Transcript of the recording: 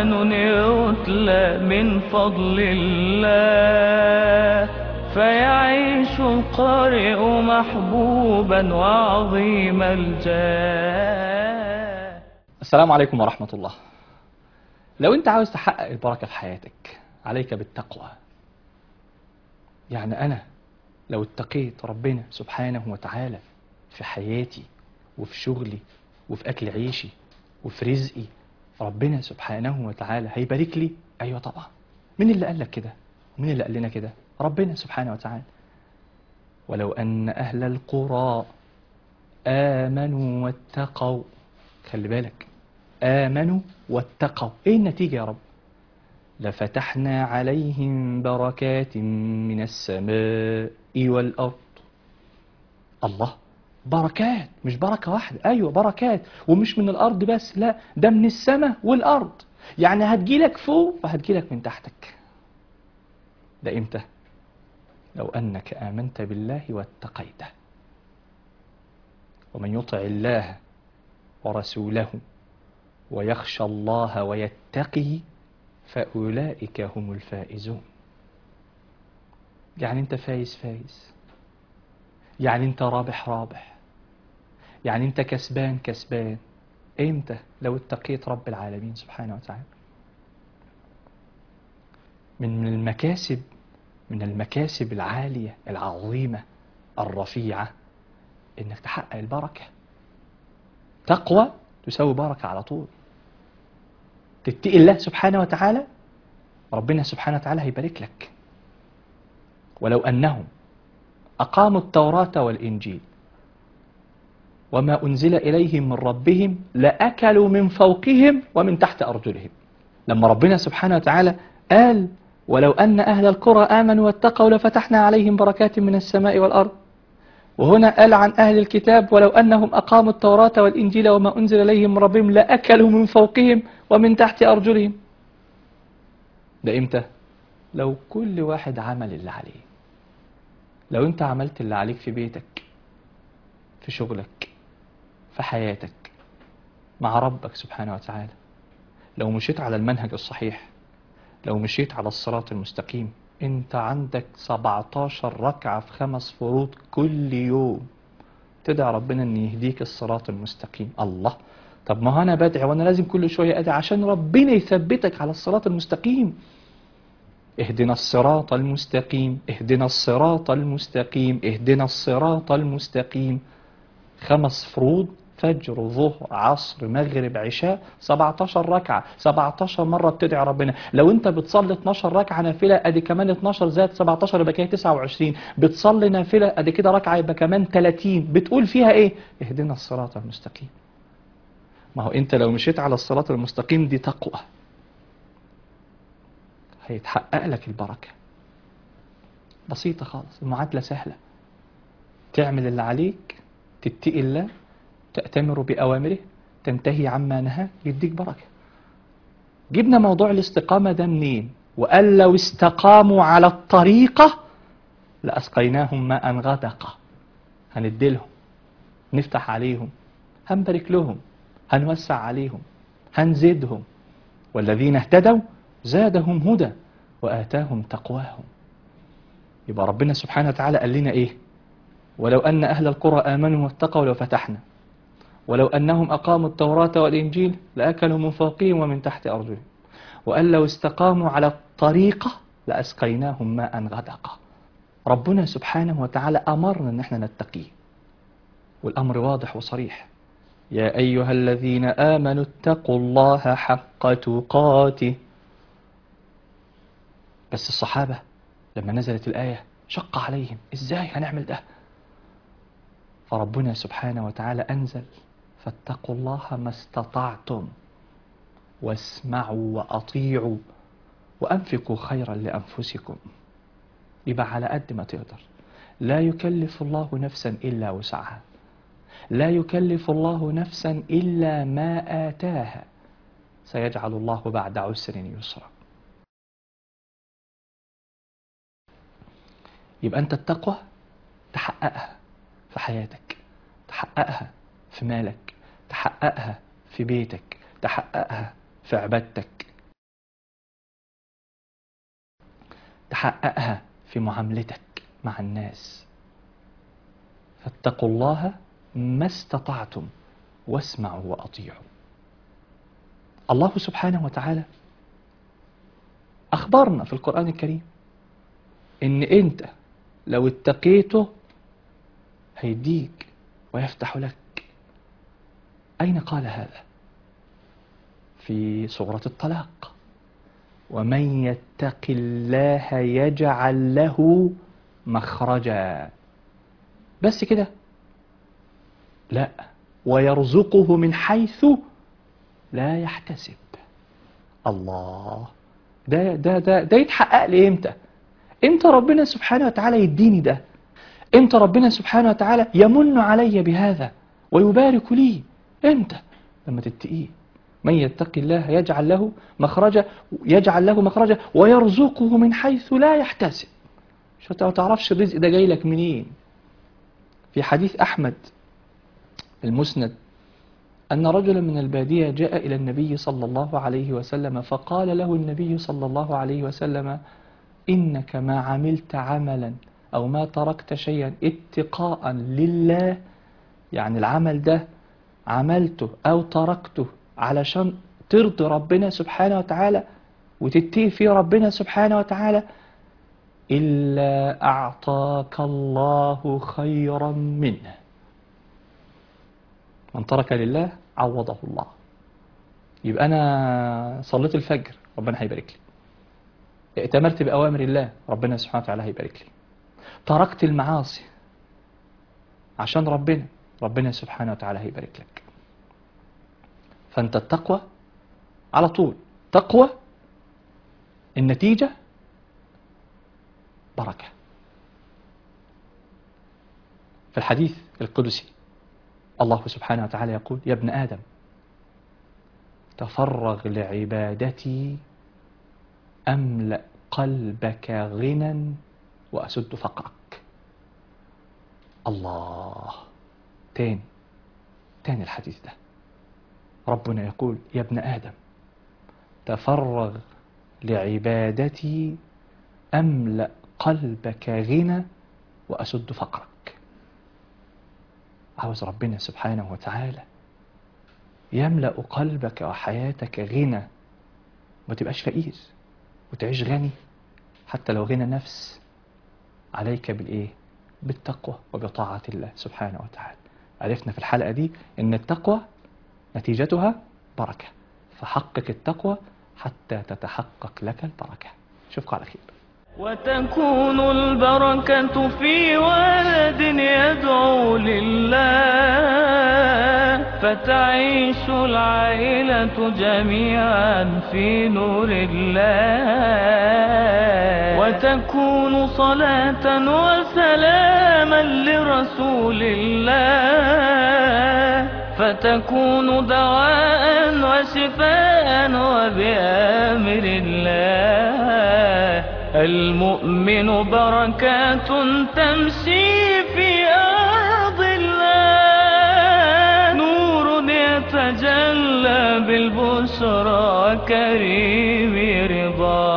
قرآن يتلى من فضل الله فيعيش القارئ محبوبا وعظيم الجاه السلام عليكم ورحمة الله لو انت عاوز تحقق البركة في حياتك عليك بالتقوى يعني أنا لو اتقيت ربنا سبحانه وتعالى في حياتي وفي شغلي وفي أكل عيشي وفي رزقي ربنا سبحانه وتعالى هيبارك لي أيوة طبعا مين اللي قال لك كده ومين اللي قال لنا كده ربنا سبحانه وتعالى ولو أن أهل القرى آمنوا واتقوا خلي بالك آمنوا واتقوا إيه النتيجة يا رب لفتحنا عليهم بركات من السماء والأرض الله بركات مش بركة واحدة أيوة بركات ومش من الأرض بس لا ده من السماء والأرض يعني هتجيلك فوق وهتجيلك من تحتك ده إمتى لو أنك آمنت بالله واتقيته ومن يطع الله ورسوله ويخشى الله ويتقي فأولئك هم الفائزون يعني أنت فايز فايز يعني أنت رابح رابح يعني أنت كسبان كسبان إمتى لو اتقيت رب العالمين سبحانه وتعالى من المكاسب من المكاسب العالية العظيمة الرفيعة إنك تحقق البركة تقوى تساوي بركة على طول تتقي الله سبحانه وتعالى ربنا سبحانه وتعالى هيبارك لك ولو أنهم أقاموا التوراة والإنجيل وما أنزل إليهم من ربهم لأكلوا من فوقهم ومن تحت أرجلهم لما ربنا سبحانه وتعالى قال ولو أن أهل القرى آمنوا واتقوا لفتحنا عليهم بركات من السماء والأرض وهنا قال عن أهل الكتاب ولو أنهم أقاموا التوراة والإنجيل وما أنزل إليهم من ربهم لأكلوا من فوقهم ومن تحت أرجلهم ده إمتى؟ لو كل واحد عمل اللي عليه لو أنت عملت اللي عليك في بيتك في شغلك في حياتك مع ربك سبحانه وتعالى لو مشيت على المنهج الصحيح لو مشيت على الصراط المستقيم انت عندك 17 ركعة في خمس فروض كل يوم تدعي ربنا ان يهديك الصراط المستقيم الله طب ما انا بدعي وانا لازم كل شوية ادعي عشان ربنا يثبتك على الصراط المستقيم اهدنا الصراط المستقيم اهدنا الصراط المستقيم اهدنا الصراط المستقيم خمس فروض فجر ظهر عصر مغرب عشاء 17 ركعة 17 مرة بتدعي ربنا لو انت بتصلي 12 ركعة نافلة ادي كمان 12 زائد 17 يبقى كده 29 بتصلي نافلة ادي كده ركعة يبقى كمان 30 بتقول فيها ايه اهدنا الصراط المستقيم ما هو انت لو مشيت على الصراط المستقيم دي تقوى هيتحقق لك البركة بسيطة خالص المعادلة سهلة تعمل اللي عليك تتقي الله تأتمر بأوامره تنتهي عما نهى يديك بركة جبنا موضوع الاستقامة ده منين وقال لو استقاموا على الطريقة لأسقيناهم ماء غدقا هنديلهم نفتح عليهم هنبارك لهم هنوسع عليهم هنزيدهم والذين اهتدوا زادهم هدى وآتاهم تقواهم يبقى ربنا سبحانه وتعالى قال لنا ايه ولو أن أهل القرى آمنوا واتقوا لفتحنا ولو أنهم أقاموا التوراة والإنجيل لأكلوا من فوقهم ومن تحت أرجلهم وأن لو استقاموا على الطريقة لأسقيناهم ماء غدقا ربنا سبحانه وتعالى أمرنا أن احنا نتقيه والأمر واضح وصريح يا أيها الذين آمنوا اتقوا الله حق تقاته بس الصحابة لما نزلت الآية شق عليهم إزاي هنعمل ده فربنا سبحانه وتعالى أنزل فاتقوا الله ما استطعتم واسمعوا وأطيعوا وأنفقوا خيرا لأنفسكم يبقى على قد ما تقدر لا يكلف الله نفسا إلا وسعها لا يكلف الله نفسا إلا ما آتاها سيجعل الله بعد عسر يسرا يبقى أنت التقوى تحققها في حياتك تحققها في مالك تحققها في بيتك تحققها في عبادتك تحققها في معاملتك مع الناس فاتقوا الله ما استطعتم واسمعوا وأطيعوا الله سبحانه وتعالى أخبرنا في القرآن الكريم إن أنت لو اتقيته هيديك ويفتح لك أين قال هذا في سورة الطلاق ومن يتق الله يجعل له مخرجا بس كده لا ويرزقه من حيث لا يحتسب الله ده ده ده ده يتحقق لي امتى امتى ربنا سبحانه وتعالى يديني ده امتى ربنا سبحانه وتعالى يمن علي بهذا ويبارك لي امتى لما تتقيه من يتقي الله يجعل له مخرجا يجعل له مخرجا ويرزقه من حيث لا يحتسب مش ما تعرفش الرزق ده جاي لك منين في حديث أحمد المسند أن رجلا من البادية جاء إلى النبي صلى الله عليه وسلم فقال له النبي صلى الله عليه وسلم إنك ما عملت عملا أو ما تركت شيئا اتقاء لله يعني العمل ده عملته أو تركته علشان ترضي ربنا سبحانه وتعالى وتتقي فيه ربنا سبحانه وتعالى إلا أعطاك الله خيرا منه من ترك لله عوضه الله يبقى أنا صليت الفجر ربنا هيبارك لي ائتمرت بأوامر الله ربنا سبحانه وتعالى هيبارك لي تركت المعاصي عشان ربنا ربنا سبحانه وتعالى هيبارك لك فأنت التقوى على طول تقوى النتيجة بركة في الحديث القدسي الله سبحانه وتعالى يقول يا ابن آدم تفرغ لعبادتي أملأ قلبك غنى وأسد فقرك الله تاني تاني الحديث ده ربنا يقول يا ابن آدم تفرغ لعبادتي أملأ قلبك غنى وأسد فقرك عاوز ربنا سبحانه وتعالى يملأ قلبك وحياتك غنى ما تبقاش فقير وتعيش غني حتى لو غنى نفس عليك بالإيه بالتقوى وبطاعة الله سبحانه وتعالى عرفنا في الحلقة دي أن التقوى نتيجتها بركة فحقق التقوى حتى تتحقق لك البركة اشوفكم على خير وتكون البركة في ولد يدعو لله فتعيش العائلة جميعا في نور الله وتكون صلاة وسلاما لرسول الله فتكون دواء وشفاء وبأمر الله المؤمن بركات تمشي في أرض الله نور يتجلى بالبشرى كريم رضاه